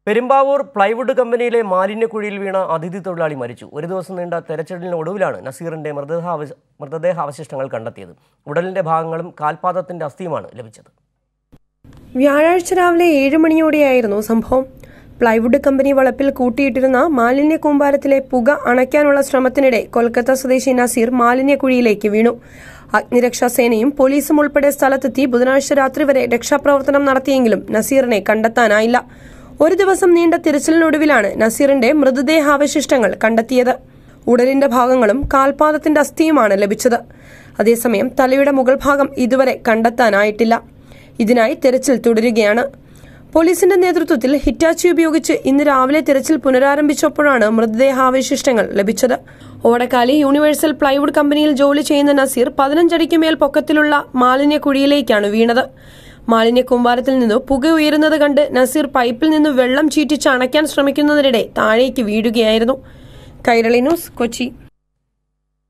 Perumbavoor plywood കമ്പനിയിലെ മാലിന്യക്കുഴിയിൽ വീണ അതിഥി തൊഴിലാളി മരിച്ചു ഒരു ദിവസം നീണ്ട തെരച്ചിലിന് ഒടുവിലാണ് നസീറിന്റെ മൃതദേഹാവശ മൃതദേഹാവശിഷ്ടങ്ങൾ കണ്ടെത്തിയത് ഉടലിന്റെ ഭാഗങ്ങളും കാൽപാദത്തിന്റെ അസ്ഥിയുമാണ് ലഭിച്ചത് വ്യാഴാഴ്ച രാവിലെ ഏഴ് മണിയോടെയായിരുന്നു സംഭവം പ്ലൈവുഡ് കമ്പനി വളപ്പിൽ കൂട്ടിയിട്ടിരുന്ന മാലിന്യ കൂമ്പാരത്തിലെ പുക അണയ്ക്കാനുള്ള ശ്രമത്തിനിടെ കൊൽക്കത്ത സ്വദേശി നസീർ മാലിന്യക്കുഴിയിലേക്ക് വീണു അഗ്നിരക്ഷാസേനയും പോലീസും ഉൾപ്പെടെ സ്ഥലത്തെത്തി ബുധനാഴ്ച രാത്രി വരെ രക്ഷാപ്രവർത്തനം നടത്തിയെങ്കിലും നസീറിനെ കണ്ടെത്താനായില്ല ഒരു ദിവസം നീണ്ട തിരച്ചിലിനൊടുവിലാണ് നസീറിന്റെ മൃതദേഹാവശിഷ്ടങ്ങൾ കണ്ടെത്തിയത് ഉടലിന്റെ ഭാഗങ്ങളും കാൽപാദത്തിന്റെ അസ്ഥിയുമാണ് ലഭിച്ചത് അതേസമയം തലയുടെ മുകൾ ഭാഗം ഇതുവരെ കണ്ടെത്താനായിട്ടില്ല ഇതിനായി തെരച്ചിൽ തുടരുകയാണ് പോലീസിന്റെ നേതൃത്വത്തിൽ ഹിറ്റാച്ചി ഉപയോഗിച്ച് ഇന്ന് രാവിലെ തിരച്ചിൽ പുനരാരംഭിച്ചപ്പോഴാണ് മൃതദേഹാവശിഷ്ടങ്ങൾ ലഭിച്ചത് ഓടക്കാലി യൂണിവേഴ്സൽ പ്ലൈവുഡ് കമ്പനിയിൽ ജോലി ചെയ്യുന്ന നസീർ പതിനഞ്ചടിക്ക് മേൽ പൊക്കത്തിലുള്ള മാലിന്യ കുഴിയിലേക്കാണ് വീണത് മാലിന്യ കൂമ്പാരത്തിൽ നിന്ന് പുക ഉയരുന്നത് കണ്ട് നസീർ പൈപ്പിൽ നിന്ന് വെള്ളം ചീറ്റിച്ച് അണയ്ക്കാൻ ശ്രമിക്കുന്നതിനിടെ താഴേക്ക് വീഴുകയായിരുന്നു കൈരളി ന്യൂസ് കൊച്ചി